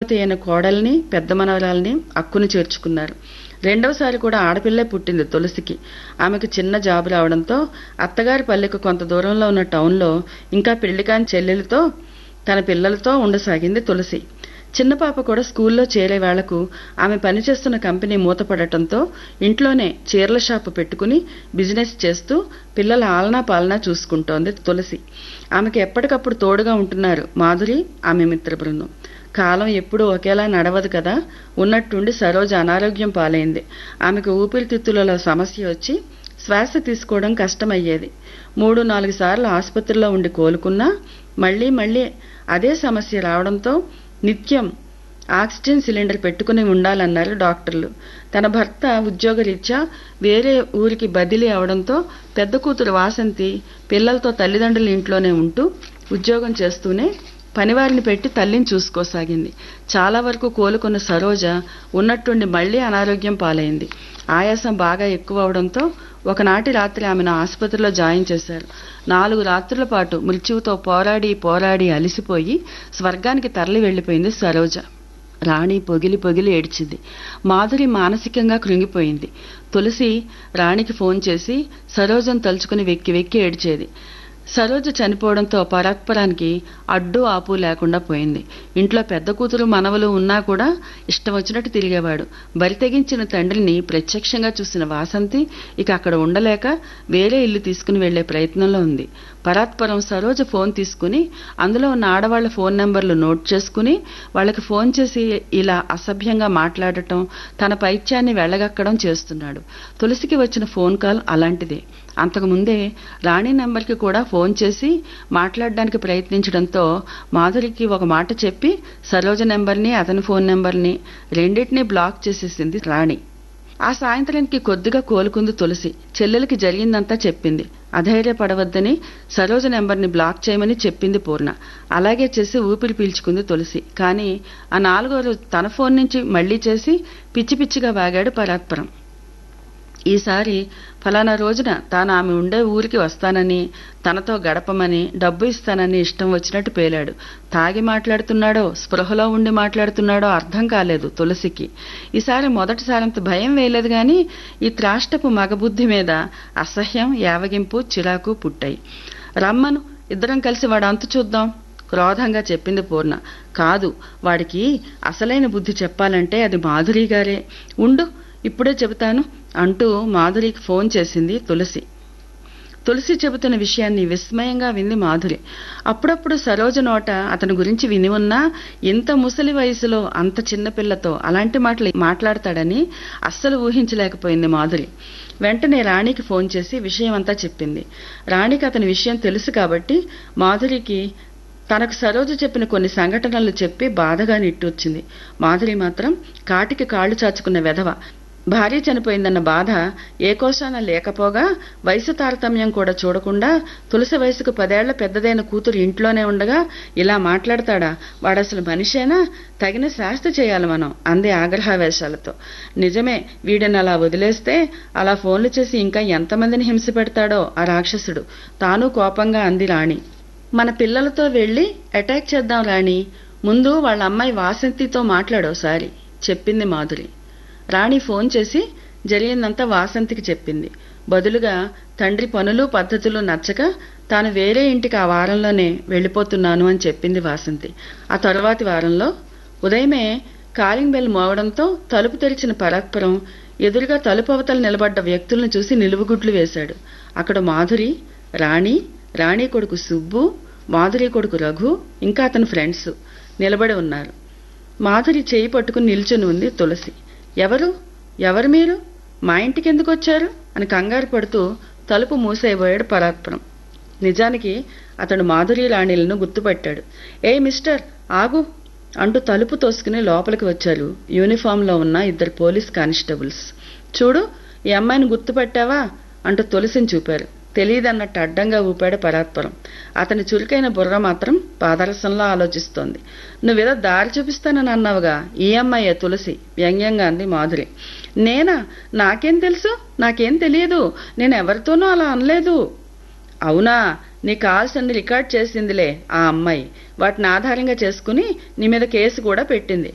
అదృష్టవంతి అయిన కోడల్ని పెద్ద మనవరాల్ని అక్కుని చేర్చుకున్నారు రెండవసారి కూడా ఆడపిల్లే పుట్టింది తులసికి ఆమెకు చిన్న జాబు రావడంతో అత్తగారి పల్లెకు కొంత దూరంలో ఉన్న టౌన్లో ఇంకా పెళ్లి కాని చెల్లెలతో తన పిల్లలతో ఉండసాగింది తులసి చిన్న పాప కూడా స్కూల్లో చేరే వేళకు ఆమె పనిచేస్తున్న కంపెనీ మూతపడటంతో ఇంట్లోనే చీరల షాపు పెట్టుకుని బిజినెస్ చేస్తూ పిల్లల ఆలనా పాలనా చూసుకుంటోంది తులసి ఆమెకు ఎప్పటికప్పుడు తోడుగా ఉంటున్నారు మాధురి ఆమె మిత్ర బృందం కాలం ఎప్పుడూ ఒకేలా నడవదు కదా ఉన్నట్టుండి సరోజ అనారోగ్యం పాలైంది ఆమెకు ఊపిరితిత్తులలో సమస్య వచ్చి శ్వాస తీసుకోవడం కష్టమయ్యేది మూడు నాలుగు సార్లు ఆసుపత్రిలో ఉండి కోలుకున్నా మళ్ళీ మళ్ళీ అదే సమస్య రావడంతో నిత్యం ఆక్సిజన్ సిలిండర్ పెట్టుకుని ఉండాలన్నారు డాక్టర్లు తన భర్త ఉద్యోగరీత్యా వేరే ఊరికి బదిలీ అవడంతో పెద్ద కూతురు వాసంతి పిల్లలతో తల్లిదండ్రుల ఇంట్లోనే ఉంటూ ఉద్యోగం చేస్తూనే పనివారిని పెట్టి తల్లిని చూసుకోసాగింది చాలా వరకు కోలుకున్న సరోజ ఉన్నట్టుండి మళ్లీ అనారోగ్యం పాలైంది ఆయాసం బాగా ఎక్కువ అవడంతో ఒకనాటి రాత్రి ఆమెను ఆసుపత్రిలో జాయిన్ చేశారు నాలుగు రాత్రుల పాటు మృత్యువుతో పోరాడి పోరాడి అలిసిపోయి స్వర్గానికి తరలి వెళ్లిపోయింది సరోజ రాణి పొగిలి పొగిలి ఏడ్చింది మాధురి మానసికంగా కృంగిపోయింది తులసి రాణికి ఫోన్ చేసి సరోజను తలుచుకుని వెక్కి వెక్కి ఏడ్చేది సరోజ చనిపోవడంతో పరాత్పరానికి అడ్డు ఆపు లేకుండా పోయింది ఇంట్లో పెద్ద కూతురు మనవలు ఉన్నా కూడా ఇష్టం వచ్చినట్టు తిరిగేవాడు బరి తెగించిన తండ్రిని ప్రత్యక్షంగా చూసిన వాసంతి ఇక అక్కడ ఉండలేక వేరే ఇల్లు తీసుకుని వెళ్లే ప్రయత్నంలో ఉంది పరాత్పరం సరోజ ఫోన్ తీసుకుని అందులో ఉన్న ఆడవాళ్ల ఫోన్ నెంబర్లు నోట్ చేసుకుని వాళ్ళకి ఫోన్ చేసి ఇలా అసభ్యంగా మాట్లాడటం తన పైత్యాన్ని వెళ్ళగక్కడం చేస్తున్నాడు తులసికి వచ్చిన ఫోన్ కాల్ అలాంటిదే అంతకుముందే రాణి నెంబర్కి కూడా ఫోన్ చేసి మాట్లాడడానికి ప్రయత్నించడంతో మాధురికి ఒక మాట చెప్పి సరోజ నెంబర్ని అతని ఫోన్ నెంబర్ని రెండింటినీ బ్లాక్ చేసేసింది రాణి ఆ సాయంత్రానికి కొద్దిగా కోలుకుంది తులసి చెల్లెలకి జరిగిందంతా చెప్పింది అధైర్యపడవద్దని సరోజ నెంబర్ని బ్లాక్ చేయమని చెప్పింది పూర్ణ అలాగే చేసి ఊపిరి పీల్చుకుంది తులసి కానీ ఆ నాలుగో రోజు తన ఫోన్ నుంచి మళ్లీ చేసి పిచ్చి పిచ్చిగా వాగాడు పరాత్పరం ఈసారి ఫలానా రోజున తాను ఆమె ఉండే ఊరికి వస్తానని తనతో గడపమని డబ్బు ఇస్తానని ఇష్టం వచ్చినట్టు పేలాడు తాగి మాట్లాడుతున్నాడో స్పృహలో ఉండి మాట్లాడుతున్నాడో అర్థం కాలేదు తులసికి ఈసారి మొదటిసారంత భయం వేయలేదు గాని ఈ త్రాష్టపు మగబుద్ధి మీద అసహ్యం యావగింపు చిరాకు పుట్టాయి రమ్మను ఇద్దరం కలిసి వాడు అంతు చూద్దాం క్రోధంగా చెప్పింది పూర్ణ కాదు వాడికి అసలైన బుద్ధి చెప్పాలంటే అది మాధురి గారే ఉండు ఇప్పుడే చెబుతాను అంటూ మాధురికి ఫోన్ చేసింది తులసి తులసి చెబుతున్న విషయాన్ని విస్మయంగా వింది మాధురి అప్పుడప్పుడు సరోజ నోట అతని గురించి విని ఉన్నా ఇంత ముసలి వయసులో అంత చిన్నపిల్లతో అలాంటి మాటలు మాట్లాడతాడని అస్సలు ఊహించలేకపోయింది మాధురి వెంటనే రాణికి ఫోన్ చేసి విషయం అంతా చెప్పింది రాణికి అతని విషయం తెలుసు కాబట్టి మాధురికి తనకు సరోజ చెప్పిన కొన్ని సంఘటనలు చెప్పి బాధగా నిట్టూర్చింది మాధురి మాత్రం కాటికి కాళ్ళు చాచుకున్న వెధవ భార్య చనిపోయిందన్న బాధ ఏ కోశాన లేకపోగా వయసు తారతమ్యం కూడా చూడకుండా తులసి వయసుకు పదేళ్ల పెద్దదైన కూతురు ఇంట్లోనే ఉండగా ఇలా మాట్లాడతాడా వాడసలు మనిషేనా తగిన శాస్తి చేయాలి మనం అందే ఆగ్రహావేశాలతో నిజమే వీడిని అలా వదిలేస్తే అలా ఫోన్లు చేసి ఇంకా ఎంతమందిని హింస పెడతాడో ఆ రాక్షసుడు తాను కోపంగా అంది రాణి మన పిల్లలతో వెళ్ళి అటాక్ చేద్దాం రాణి ముందు వాళ్ళ అమ్మాయి వాసంతితో మాట్లాడోసారి చెప్పింది మాధురి రాణి ఫోన్ చేసి జరిగిందంతా వాసంతికి చెప్పింది బదులుగా తండ్రి పనులు పద్ధతులు నచ్చక తాను వేరే ఇంటికి ఆ వారంలోనే వెళ్ళిపోతున్నాను అని చెప్పింది వాసంతి ఆ తరువాతి వారంలో ఉదయమే కాలింగ్ బెల్ మోగడంతో తలుపు తెరిచిన పరాత్పరం ఎదురుగా తలుపు అవతల నిలబడ్డ వ్యక్తులను చూసి నిలువుగుడ్లు వేశాడు అక్కడ మాధురి రాణి రాణి కొడుకు సుబ్బు మాధురి కొడుకు రఘు ఇంకా అతని ఫ్రెండ్స్ నిలబడి ఉన్నారు మాధురి చేయి పట్టుకుని నిల్చుని ఉంది తులసి ఎవరు ఎవరు మీరు మా ఇంటికి ఎందుకు వచ్చారు అని కంగారు పడుతూ తలుపు మూసేయబోయాడు పరాత్పరం నిజానికి అతడు మాధురి రాణిలను గుర్తుపట్టాడు ఏ మిస్టర్ ఆగు అంటూ తలుపు తోసుకుని లోపలికి వచ్చారు యూనిఫామ్లో ఉన్న ఇద్దరు పోలీస్ కానిస్టేబుల్స్ చూడు ఈ అమ్మాయిని గుర్తుపట్టావా అంటూ తులసిని చూపారు తెలియదన్నట్టు అడ్డంగా ఊపాడు పరాత్పరం అతని చురుకైన బుర్ర మాత్రం పాదరసంలో ఆలోచిస్తోంది నువ్వేదో దారి చూపిస్తానని అన్నావుగా ఈ అమ్మాయే తులసి వ్యంగ్యంగా అంది మాధురి నేనా నాకేం తెలుసు నాకేం తెలియదు నేను ఎవరితోనూ అలా అనలేదు అవునా నీ కాల్స్ అన్ని రికార్డ్ చేసిందిలే ఆ అమ్మాయి వాటిని ఆధారంగా చేసుకుని నీ మీద కేసు కూడా పెట్టింది